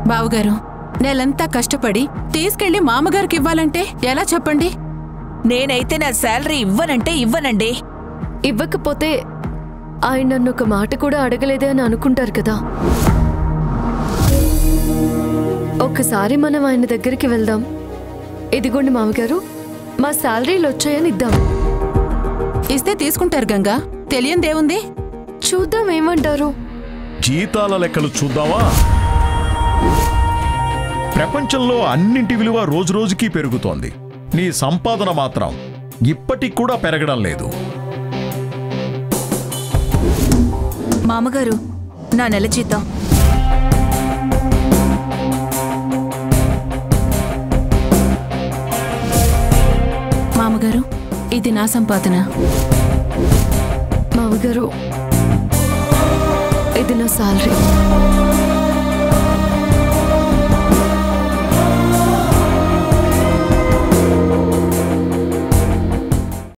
బావుగారు నెలంతా కష్టపడి తీసుకెళ్లి మామగారికి ఇవ్వాలంటే ఎలా చెప్పండి నేనైతే నా శాలరీ ఇవ్వనంటే ఇవ్వనండి ఇవ్వకపోతే ఆయన నన్ను ఒక మాట కూడా అడగలేదే అని అనుకుంటారు కదా ఒక్కసారి మనం ఆయన దగ్గరికి వెళ్దాం ఇదిగోండి మామగారు మా శాలరీలు వచ్చాయని ఇద్దాం ఇస్తే తీసుకుంటారు గంగా తెలియందేముంది చూద్దాం ఏమంటారు జీతాల లెక్కలు చూద్దామా ప్రపంచంలో అన్నింటి విలువ రోజురోజుకీ పెరుగుతోంది నీ సంపాదన మాత్రం ఇప్పటికి కూడా పెరగడం లేదు మామగారు నా నెల జీతం మామగారు ఇది నా సంపాదన మామగారు ఇది నా శాలరీ